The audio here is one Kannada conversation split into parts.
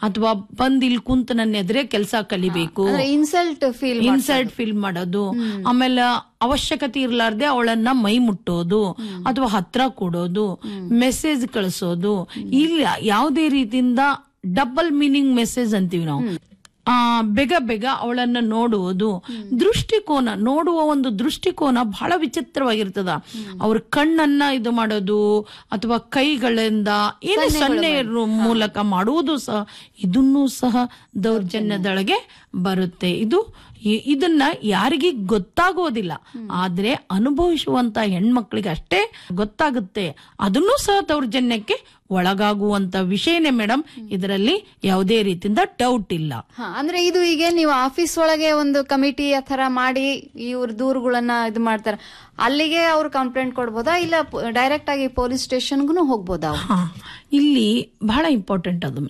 ಅಥವಾ ಬಂದ್ ಇಲ್ಲಿ ಕುಂತ ನನ್ನ ಎದುರೇ ಕೆಲಸ ಕಲಿಬೇಕು ಅಂದ್ರೆ ಇನ್ಸಲ್ಟ್ ಫೀಲ್ ಇನ್ಸಲ್ಟ್ ಫೀಲ್ ಮಾಡೋದು ಆಮೇಲೆ ಅವಶ್ಯಕತೆ ಇರ್ಲಾರ್ದೆ ಅವಳನ್ನ ಮೈ ಮುಟ್ಟೋದು ಅಥವಾ ಹತ್ರ ಕೊಡೋದು ಮೆಸೇಜ್ ಕಳಿಸೋದು ಇಲ್ಲ ಯಾವುದೇ ರೀತಿಯಿಂದ ಡಬಲ್ ಮೀನಿಂಗ್ ಮೆಸೇಜ್ ಅಂತೀವಿ ನಾವು ಆ ಬೇಗ ಬೇಗ ಅವಳನ್ನ ನೋಡುವುದು ದೃಷ್ಟಿಕೋನ ನೋಡುವ ಒಂದು ದೃಷ್ಟಿಕೋನ ಬಹಳ ವಿಚಿತ್ರವಾಗಿರ್ತದ ಅವ್ರ ಕಣ್ಣನ್ನ ಇದು ಮಾಡೋದು ಅಥವಾ ಕೈಗಳಿಂದ ಏನೇ ಸೊನ್ನೆ ಮೂಲಕ ಮಾಡುವುದು ಸಹ ಇದನ್ನೂ ಸಹ ದೌರ್ಜನ್ಯದೊಳಗೆ ಬರುತ್ತೆ ಇದು ಇ- ಇದನ್ನ ಯಾರಿಗೆ ಗೊತ್ತಾಗೋದಿಲ್ಲ ಆದ್ರೆ ಅನುಭವಿಸುವಂತ ಹೆಣ್ಮಕ್ಳಿಗೆ ಅಷ್ಟೇ ಗೊತ್ತಾಗುತ್ತೆ ಅದನ್ನೂ ಸಹ ದೌರ್ಜನ್ಯಕ್ಕೆ ಒಳಗಾಗುವಂತ ವಿಷಯನೇ ಮೇಡಮ್ ಇದರಲ್ಲಿ ಯಾವುದೇ ರೀತಿಯಿಂದ ಡೌಟ್ ಇಲ್ಲ ಹಾ ಅಂದ್ರೆ ಇದು ಈಗ ನೀವು ಆಫೀಸ್ ಒಳಗೆ ಒಂದು ಕಮಿಟಿ ಆ ತರ ಮಾಡಿ ಇವ್ರ ದೂರುಗಳನ್ನ ಇದು ಮಾಡ್ತಾರ ಅಲ್ಲಿಗೆ ಅವ್ರು ಕಂಪ್ಲೇಂಟ್ ಕೊಡ್ಬೋದಾ ಇಲ್ಲ ಡೈರೆಕ್ಟ್ ಆಗಿ ಪೊಲೀಸ್ ಸ್ಟೇಷನ್ಗೂ ಹೋಗ್ಬೋದಾ ಅವ್ರು? ಹಾ ಇಲ್ಲಿ ಬಹಳ ಇಂಪಾರ್ಟೆಂಟ್ ಅದು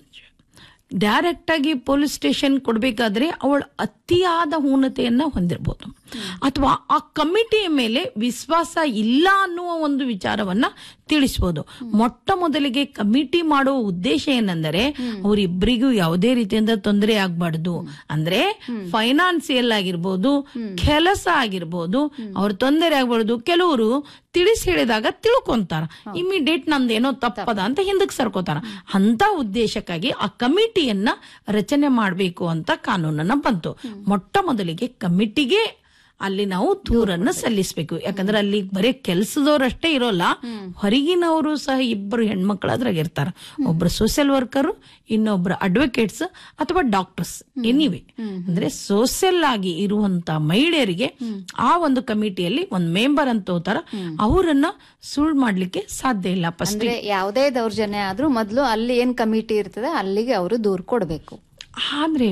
ಡೈರೆಕ್ಟ್ ಆಗಿ ಪೊಲೀಸ್ ಸ್ಟೇಷನ್ ಕೊಡ್ಬೇಕಾದ್ರೆ ಅವಳು ಅತಿಯಾದ ಊನತೆಯನ್ನ ಹೊಂದಿರಬಹುದು ಅಥವಾ ಆ ಕಮಿಟಿಯ ಮೇಲೆ ವಿಶ್ವಾಸ ಇಲ್ಲ ಅನ್ನುವ ಒಂದು ವಿಚಾರವನ್ನ ತಿಳಿಸಬಹುದು ಮೊಟ್ಟ ಮೊದಲಿಗೆ ಕಮಿಟಿ ಮಾಡುವ ಉದ್ದೇಶ ಏನಂದರೆ ಅವರಿಬ್ಬರಿಗೂ ಯಾವುದೇ ರೀತಿಯಿಂದ ತೊಂದರೆ ಆಗ್ಬಾರ್ದು ಅಂದ್ರೆ ಫೈನಾನ್ಸಿಯಲ್ ಆಗಿರ್ಬೋದು ಕೆಲಸ ಆಗಿರ್ಬೋದು ಅವ್ರ ತೊಂದರೆ ಆಗ್ಬಾರ್ದು ಕೆಲವರು ತಿಳಿಸಿ ಹೇಳಿದಾಗ ತಿಳ್ಕೊಂತಾರ ಇಮಿಡಿಯೇಟ್ ನಂದೇನೋ ತಪ್ಪದ ಅಂತ ಹಿಂದಕ್ಕೆ ಸರ್ಕೋತಾರ ಅಂತ ಉದ್ದೇಶಕ್ಕಾಗಿ ಆ ಕಮಿಟಿಯನ್ನ ರಚನೆ ಮಾಡಬೇಕು ಅಂತ ಕಾನೂನನ್ನ ಬಂತು ಮೊಟ್ಟ ಮೊದಲಿಗೆ ಕಮಿಟಿಗೆ ಅಲ್ಲಿ ನಾವು ದೂರನ್ನ ಸಲ್ಲಿಸಬೇಕು ಯಾಕಂದ್ರೆ ಅಲ್ಲಿ ಬರೀ ಕೆಲಸದವರಷ್ಟೇ ಇರೋಲ್ಲ ಹೊರಗಿನವರು ಸಹ ಇಬ್ಬರು ಹೆಣ್ಮಕ್ಳು ಅದ್ರಾಗ ಇರ್ತಾರ ಒಬ್ರು ಸೋಷಿಯಲ್ ವರ್ಕರ್ ಇನ್ನೊಬ್ರು ಅಡ್ವೊಕೇಟ್ಸ್ ಅಥವಾ ಡಾಕ್ಟರ್ಸ್ ಎನಿವೆ ಅಂದ್ರೆ ಸೋಷಿಯಲ್ ಆಗಿ ಇರುವಂತ ಮಹಿಳೆಯರಿಗೆ ಆ ಒಂದು ಕಮಿಟಿಯಲ್ಲಿ ಒಂದು ಮೆಂಬರ್ ಅಂತ ಹೋತಾರ ಅವರನ್ನ ಸುಳ್ಳು ಮಾಡ್ಲಿಕ್ಕೆ ಸಾಧ್ಯ ಇಲ್ಲ ಫಸ್ಟ್ ಅಂದ್ರೆ ಯಾವುದೇ ದೌರ್ಜನ್ಯ ಆದ್ರೂ ಮೊದ್ಲು ಅಲ್ಲಿ ಏನ್ ಕಮಿಟಿ ಇರ್ತದೆ ಅಲ್ಲಿಗೆ ಅವರು ದೂರ್ ಕೊಡ್ಬೇಕು ಆದ್ರೆ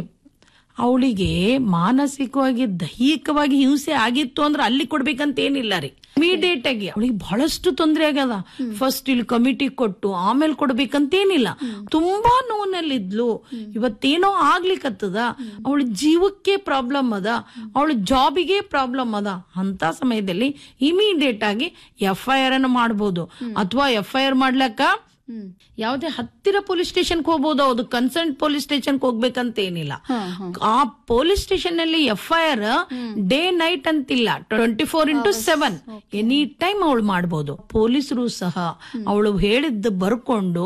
ಅವಳಿಗೆ ಮಾನಸಿಕವಾಗಿ ದೈಹಿಕವಾಗಿ ಹಿಂಸೆ ಆಗಿತ್ತು ಅಂದ್ರೆ ಅಲ್ಲಿ ಕೊಡ್ಬೇಕಂತ ಏನಿಲ್ಲ ರೀ ಇಮಿಡಿಯೇಟ್ ಆಗಿ ಅವಳಿಗೆ ಬಹಳಷ್ಟು ತೊಂದರೆ ಆಗ್ಯದ ಫಸ್ಟ್ ಇಲ್ಲಿ ಕಮಿಟಿ ಕೊಟ್ಟು ಆಮೇಲೆ ಕೊಡ್ಬೇಕಂತ ಏನಿಲ್ಲ ತುಂಬಾ ನೋವಿನಲ್ಲಿದ್ಲು ಇವತ್ತೇನೋ ಆಗ್ಲಿಕ್ಕತ್ತದ ಅವಳ ಜೀವಕ್ಕೆ ಪ್ರಾಬ್ಲಮ್ ಅದ ಅವಳ ಜಾಬಿಗೆ ಪ್ರಾಬ್ಲಮ್ ಅದ ಅಂತ ಸಮಯದಲ್ಲಿ ಇಮಿಡಿಯೇಟ್ ಆಗಿ ಎಫ್ ಐ ಆರ್ ಅನ್ನು ಮಾಡ್ಬೋದು ಅಥವಾ ಎಫ್ ಐ ಆರ್ ಮಾಡ್ಲಕ್ಕ ಯಾವುದೇ ಹತ್ತಿರ ಪೊಲೀಸ್ ಸ್ಟೇಷನ್ಗೆ ಹೋಗ್ಬೋದು ಅದು ಕನ್ಸರ್ನ್ ಪೊಲೀಸ್ ಸ್ಟೇಷನ್ಗೆ ಹೋಗ್ಬೇಕಂತ ಏನಿಲ್ಲ ಆ ಪೊಲೀಸ್ ಸ್ಟೇಷನ್ ನಲ್ಲಿ F I R day night ಅಂತಿಲ್ಲ twenty four into seven any time ಅವಳು ಮಾಡ್ಬೋದು ಪೊಲೀಸರು ಸಹ ಅವಳು ಹೇಳಿದ್ದು ಬರ್ಕೊಂಡು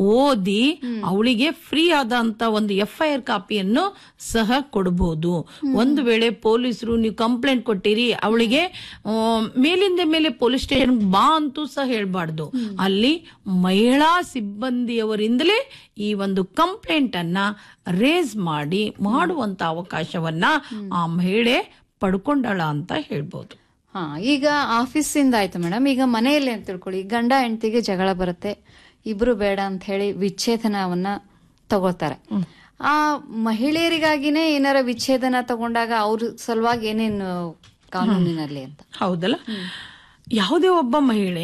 ಓದಿ ಅವಳಿಗೆ ಫ್ರೀ ಆದಂತ ಒಂದು ಎಫ್ ಐ ಆರ್ ಕಾಪಿಯನ್ನು ಸಹ ಕೊಡಬಹುದು ಒಂದು ವೇಳೆ ಪೊಲೀಸರು ನೀವು ಕಂಪ್ಲೇಂಟ್ ಕೊಟ್ಟಿರಿ ಅವಳಿಗೆ ಆ, ಮೇಲಿಂದ ಮೇಲೆ ಪೊಲೀಸ್ ಸ್ಟೇಷನ್ ಬಾ ಅಂತೂ ಸಹ ಹೇಳ್ಬಾರ್ದು ಅಲ್ಲಿ ಮಹಿಳಾ ಸಿಬ್ಬಂದಿಯವರಿಂದಲೇ ಈ ಒಂದು ಕಂಪ್ಲೇಂಟ್ ಅನ್ನ ರೇಸ್ ಮಾಡಿ ಮಾಡುವಂತ ಅವಕಾಶವನ್ನ ಆ ಮಹಿಳೆ ಪಡ್ಕೊಂಡಳ ಅಂತ ಹೇಳ್ಬೋದು ಹಾ ಈಗ ಆಫೀಸಿಂದ ಆಯ್ತು ಮೇಡಮ್ ಈಗ ಮನೆಯಲ್ಲಿ ಅಂತ ತಿಳ್ಕೊಳ್ಳಿ ಗಂಡ ಹೆಂಡತಿಗೆ ಜಗಳ ಬರುತ್ತೆ ಇಬ್ರು ಬೇಡ ಅಂತ ಹೇಳಿ ವಿಚ್ಛೇದನವನ್ನ ತಗೋತಾರೆ ಆ ಮಹಿಳೆಯರಿಗಾಗಿನೇ ಏನಾರ ವಿಚ್ಛೇದನ ತಗೊಂಡಾಗ ಅವ್ರ ಸಲುವಾಗಿ ಏನೇನು ಕಾನೂನಿನಲ್ಲಿ ಅಂತ ಹೌದಲ್ಲ ಯಾವುದೇ ಒಬ್ಬ ಮಹಿಳೆ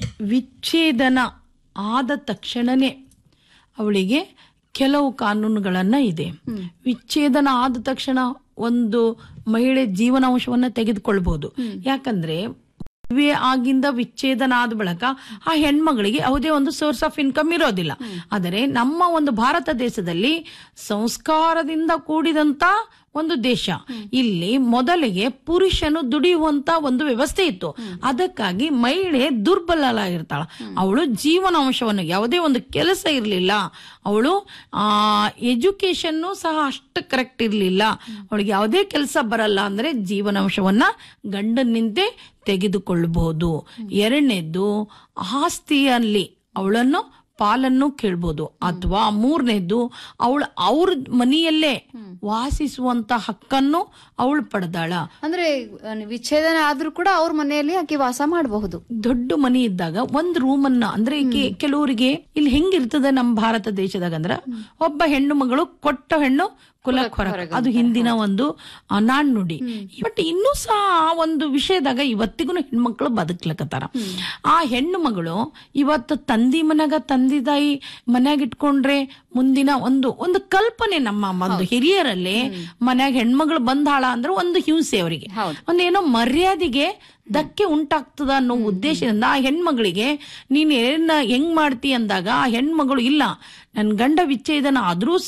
ವಿಚ್ಛೇದನ ಆದ ತಕ್ಷಣನೇ ಅವಳಿಗೆ ಕೆಲವು ಕಾನೂನುಗಳನ್ನ ಇದೆ ವಿಚ್ಛೇದನ ಆದ ತಕ್ಷಣ ಒಂದು ಮಹಿಳೆ ಜೀವನಾಂಶವನ್ನ ತೆಗೆದುಕೊಳ್ಬಹುದು ಯಾಕಂದ್ರೆ ಮದುವೆ ಆಗಿಂದ ವಿಚ್ಛೇದನ ಆದ ಬಳಿಕ ಆ ಹೆಣ್ಮಗಳಿಗೆ ಯಾವುದೇ ಒಂದು ಸೋರ್ಸ್ ಆಫ್ ಇನ್ಕಮ್ ಇರೋದಿಲ್ಲ ಆದರೆ ನಮ್ಮ ಒಂದು ಭಾರತ ದೇಶದಲ್ಲಿ ಸಂಸ್ಕಾರದಿಂದ ಕೂಡಿದಂತ ಒಂದು ದೇಶ ಇಲ್ಲಿ ಮೊದಲಿಗೆ ಪುರುಷನು ದುಡಿಯುವಂತ ಒಂದು ವ್ಯವಸ್ಥೆ ಇತ್ತು ಅದಕ್ಕಾಗಿ ಮಹಿಳೆ ದುರ್ಬಲಳಾಗಿರ್ತಾಳ ಅವಳು ಜೀವನಾಂಶವನ್ನು ಯಾವುದೇ ಒಂದು ಕೆಲಸ ಇರಲಿಲ್ಲ ಅವಳು ಆ ಎಜುಕೇಶನ್ನು ಸಹ ಅಷ್ಟು ಕರೆಕ್ಟ್ ಇರಲಿಲ್ಲ ಅವಳಿಗೆ ಯಾವುದೇ ಕೆಲಸ ಬರಲ್ಲ ಅಂದ್ರೆ ಜೀವನಾಂಶವನ್ನ ಗಂಡನಿಂತೆ ತೆಗೆದುಕೊಳ್ಳಬಹುದು ಎರಡನೇದ್ದು ಆಸ್ತಿಯಲ್ಲಿ ಅವಳನ್ನು ಪಾಲನ್ನು ಕೇಳ್ಬೋದು ಅಥವಾ ಮೂರನೇದ್ದು ಅವಳು ಅವ್ರ ಮನೆಯಲ್ಲೇ ವಾಸಿಸುವಂತ ಹಕ್ಕನ್ನು ಅವಳು ಪಡೆದಾಳ ಅಂದ್ರೆ ಆ, ವಿಚ್ಛೇದನ ಆದ್ರೂ ಕೂಡ ಅವ್ರ ಮನೆಯಲ್ಲಿ ಆಕೆ ವಾಸ ಮಾಡಬಹುದು ದೊಡ್ಡ ಮನೆ ಇದ್ದಾಗ ಒಂದ್ ರೂಮ್ ಅನ್ನ ಅಂದ್ರೆ ಕೆ- ಕೆಲವರಿಗೆ ಇಲ್ಲಿ ಹೆಂಗಿರ್ತದೆ ನಮ್ಮ ಭಾರತ ದೇಶದಾಗ ಅಂದ್ರ ಒಬ್ಬ ಹೆಣ್ಣು ಮಗಳು ಕೊಟ್ಟ ಹೆಣ್ಣು ಕುಲಕ್ ಹೊರಗ ಅದು ಹಿಂದಿನ ಒಂದು ಆ, ನಾಣ್ಣುಡಿ ಬಟ್ ಇನ್ನೂ ಸಹ ಆ ಒಂದು ವಿಷಯದಾಗ ಇವತ್ತಿಗೂ ಹೆಣ್ಮಕ್ಳು ಬದುಕ್ಲಕತ್ತಾರ ಆ ಹೆಣ್ಣು ಮಗಳು ಇವತ್ತು ತಂದಿ ಮನ್ಯಾಗ ತಂದಿ ತಾಯಿ ಮನ್ಯಾಗ ಇಟ್ಕೊಂಡ್ರೆ ಮುಂದಿನ ಒಂದು ಒಂದು ಕಲ್ಪನೆ ನಮ್ಮ ಒಂದು ಹಿರಿಯರಲ್ಲಿ ಮನ್ಯಾಗ ಹೆಣ್ಮಗಳು ಬಂದಾಳ ಅಂದ್ರೆ ಒಂದು ಹಿಂಸೆ ಅವರಿಗೆ ಒಂದೇನೋ ಮರ್ಯಾದೆಗೆ ಧಕ್ಕೆ ಉಂಟಾಗ್ತದ ಅನ್ನೋ ಉದ್ದೇಶದಿಂದ ಆ ಹೆಣ್ಮಗಳಿಗೆ ನೀನ್ ಏನ್ ಹೆಂಗ್ ಮಾಡ್ತಿ ಅಂದಾಗ ಆ ಹೆಣ್ಮಗಳು ಇಲ್ಲ ನನ್ ಗಂಡ ವಿಚ್ಛೇದನ ಆದ್ರೂ